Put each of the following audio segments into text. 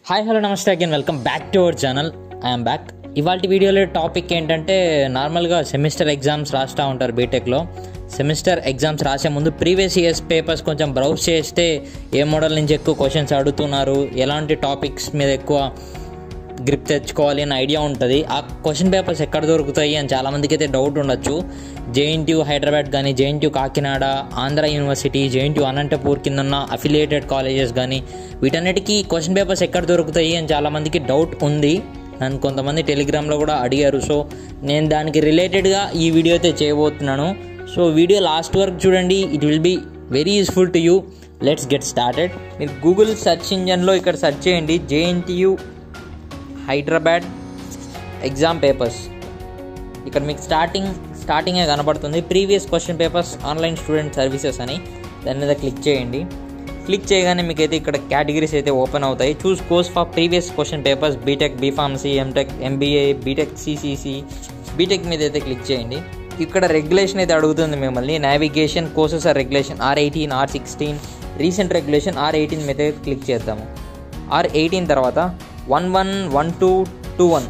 hi hello నమస్తే again welcome back to our channel I'm back ఇవాళ వీడియోలో topic ఏంటంటే నార్మల్గా సెమిస్టర్ ఎగ్జామ్స్ రాస్తూ ఉంటారు బీటెక్లో సెమిస్టర్ ఎగ్జామ్స్ రాసే ముందు ప్రీవియస్ ఇయర్స్ పేపర్స్ కొంచెం బ్రౌజ్ చేస్తే ఏ మోడల్ నుంచి ఎక్కువ క్వశ్చన్స్ అడుగుతున్నారు ఎలాంటి టాపిక్స్ మీద ఎక్కువ గ్రిప్ తెచ్చుకోవాలి అనే ఐడియా ఉంటుంది ఆ క్వశ్చన్ పేపర్స్ ఎక్కడ దొరుకుతాయి అని చాలామందికి అయితే డౌట్ ఉండొచ్చు జేఎన్టీయూ హైదరాబాద్ కానీ JNTU Kakinada Andhra university JNTU Anantapur కింద ఉన్న అఫిలియేటెడ్ కాలేజెస్ కానీ వీటన్నిటికీ క్వశ్చన్ పేపర్స్ ఎక్కడ దొరుకుతాయి అని చాలామందికి డౌట్ ఉంది నన్ను కొంతమంది టెలిగ్రామ్లో కూడా అడిగారు సో నేను దానికి రిలేటెడ్గా ఈ వీడియో అయితే చేయబోతున్నాను సో వీడియో లాస్ట్ వరకు చూడండి it will be very useful to you let's get started మీరు గూగుల్ సెర్చ్ ఇంజన్లో ఇక్కడ సెర్చ్ చేయండి జేఎన్టీయూ హైదరాబాద్ ఎగ్జామ్ పేపర్స్ ఇక్కడ మీకు స్టార్టింగ్ స్టార్టింగే కనబడుతుంది previous question papers online student services అని దాని మీద క్లిక్ చేయండి క్లిక్ చేయగానే మీకు అయితే ఇక్కడ కేటగిరీస్ అయితే ఓపెన్ అవుతాయి choose course for previous question papers BTech BPharmacy MTech MBA BTech CCC BTech మీద అయితే క్లిక్ చేయండి ఇక్కడ రెగ్యులేషన్ అయితే అడుగుతుంది మిమ్మల్ని navigation courses R regulation R eighteen R sixteen recent regulation R eighteen మీద క్లిక్ చేద్దాము ఆర్ ఎయిటీన్ తర్వాత one one one two two one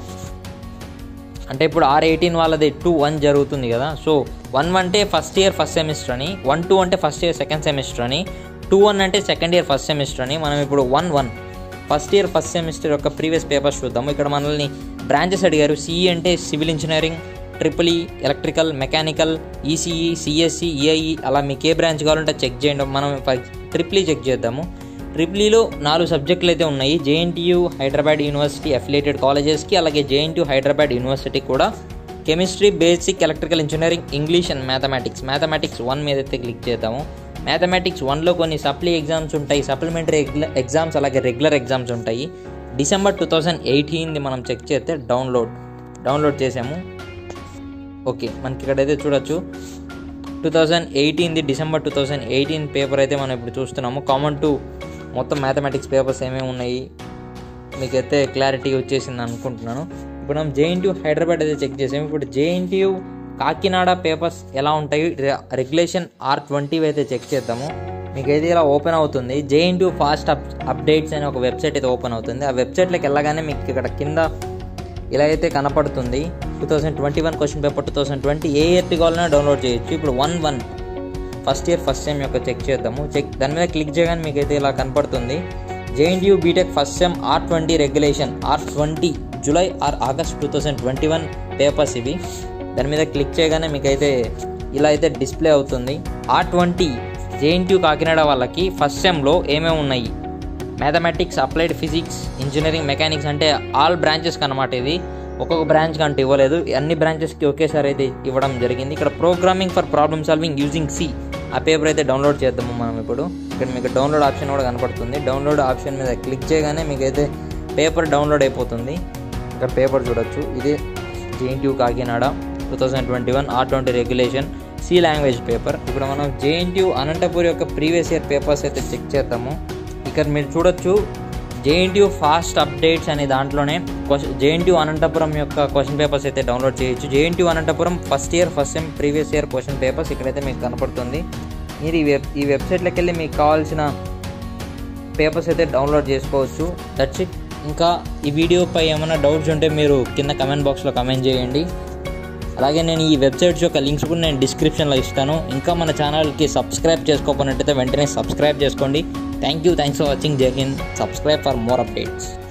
అంటే ఇప్పుడు ఆర్ ఎయిటీన్ వాళ్ళది టూ వన్ జరుగుతుంది కదా సో వన్ అంటే ఫస్ట్ ఇయర్ ఫస్ట్ సెమిస్టర్ అని వన్ టూ అంటే ఫస్ట్ ఇయర్ సెకండ్ సెమిస్టర్ అని టూ వన్ అంటే సెకండ్ ఇయర్ ఫస్ట్ సెమిస్టర్ అని మనం ఇప్పుడు one one first year first semester యొక్క ప్రీవియస్ పేపర్స్ చూద్దాము ఇక్కడ మనల్ని బ్రాంచెస్ అడిగారు సిఈ అంటే civil engineering triple E electrical mechanical ECE CSC EIE అలా మీకు ఏ బ్రాంచ్ కావాలంటే చెక్ చేయండి మనం ట్రిపుల్ ఈ చెక్ చేద్దాము ట్రిపులీలో నాలుగు సబ్జెక్టులు అయితే ఉన్నాయి జేఎన్టీయూ హైదరాబాద్ యూనివర్సిటీ అఫిలియేటెడ్ కాలేజెస్కి అలాగే జేఎన్టీయూ హైదరాబాద్ యూనివర్సిటీ కూడా chemistry basic electrical engineering English and mathematics mathematics one మీద అయితే క్లిక్ చేద్దాము మ్యాథమెటిక్స్ వన్లో కొన్ని సప్లీ ఎగ్జామ్స్ ఉంటాయి సప్లిమెంటరీ ఎగ్జామ్స్ అలాగే రెగ్యులర్ ఎగ్జామ్స్ ఉంటాయి డిసెంబర్ టూ థౌజండ్ ఎయిటీన్ది మనం చెక్ చేస్తే డౌన్లోడ్ డౌన్లోడ్ చేసాము ఓకే మనకి ఇక్కడైతే చూడొచ్చు టూ థౌజండ్ ఎయిటీన్ది December two thousand eighteen paper అయితే మనం ఇప్పుడు చూస్తున్నాము కామన్ టు మొత్తం మ్యాథమెటిక్స్ పేపర్స్ ఏమేమి ఉన్నాయి మీకైతే క్లారిటీ వచ్చేసింది అనుకుంటున్నాను ఇప్పుడు మనం జేఎన్టీయూ హైదరాబాద్ అయితే చెక్ చేసాము ఇప్పుడు జేఎన్టీయూ కాకినాడ పేపర్స్ ఎలా ఉంటాయి రెగ్యులేషన్ ఆర్ ట్వంటీ అయితే చెక్ చేద్దాము మీకు అయితే ఇలా ఓపెన్ అవుతుంది జేఎన్టీయూ ఫాస్ట్ అప్ అప్డేట్స్ అనే ఒక వెబ్సైట్ అయితే ఓపెన్ అవుతుంది ఆ వెబ్సైట్లోకి వెళ్ళగానే మీకు ఇక్కడ కింద ఇలా అయితే కనపడుతుంది two thousand twenty one question paper two thousand twenty ఏ ఇయర్కి కావాలన్నా డౌన్లోడ్ చేయొచ్చు ఇప్పుడు one one first year first sem యొక్క చెక్ చేద్దాము చెక్ దాని మీద క్లిక్ చేయగానే మీకు అయితే ఇలా కనపడుతుంది JNTU BTech first sem R twenty regulation R twenty July or August two thousand twenty one papers ఇవి దాని మీద క్లిక్ చేయగానే మీకు అయితే ఇలా అయితే డిస్ప్లే అవుతుంది ఆర్ ట్వంటీ జేఎన్టీయూ కాకినాడ వాళ్ళకి ఫస్ట్ సెమ్లో ఏమేమి ఉన్నాయి mathematics applied physics engineering mechanics అంటే ఆల్ బ్రాంచెస్కి అనమాట ఇది ఒక్కొక్క బ్రాంచ్కి అంటే ఇవ్వలేదు అన్ని బ్రాంచెస్కి ఒకేసారి అయితే ఇవ్వడం జరిగింది ఇక్కడ programming for problem solving using C ఆ పేపర్ అయితే డౌన్లోడ్ చేద్దాము మనం ఇప్పుడు ఇక్కడ మీకు డౌన్లోడ్ ఆప్షన్ కూడా కనపడుతుంది డౌన్లోడ్ ఆప్షన్ మీద క్లిక్ చేయగానే మీకు అయితే పేపర్ డౌన్లోడ్ అయిపోతుంది ఇక్కడ పేపర్ చూడొచ్చు ఇదే JNTU Kakinada two thousand twenty one R twenty regulation C language paper ఇప్పుడు మనం జేఎన్టీయూ అనంతపూర్ యొక్క ప్రీవియస్ ఇయర్ పేపర్స్ అయితే చెక్ చేద్దాము ఇక్కడ మీరు చూడొచ్చు జేఎన్టీయూ ఫాస్ట్ అప్డేట్స్ అనే దాంట్లోనే జేఎన్టీయూ అనంతపురం యొక్క క్వశ్చన్ పేపర్స్ అయితే డౌన్లోడ్ చేయొచ్చు JNTU Anantapuram first year first sem previous year question papers ఇక్కడైతే మీకు కనపడుతుంది మీరు ఈ వెబ్ ఈ వెబ్సైట్లోకి వెళ్ళి మీకు కావాల్సిన పేపర్స్ అయితే డౌన్లోడ్ చేసుకోవచ్చు దట్స్ ఇట్ ఇంకా ఈ వీడియోపై ఏమైనా డౌట్స్ ఉంటే మీరు కింద కమెంట్ బాక్స్లో కమెంట్ చేయండి అలాగే నేను ఈ వెబ్సైట్స్ యొక్క లింక్స్ కూడా నేను డిస్క్రిప్షన్లో ఇస్తాను ఇంకా మన ఛానల్కి సబ్స్క్రైబ్ చేసుకోకపోయినట్టయితే వెంటనే సబ్స్క్రైబ్ చేసుకోండి thank you thanks for watching Jai Hind subscribe for more updates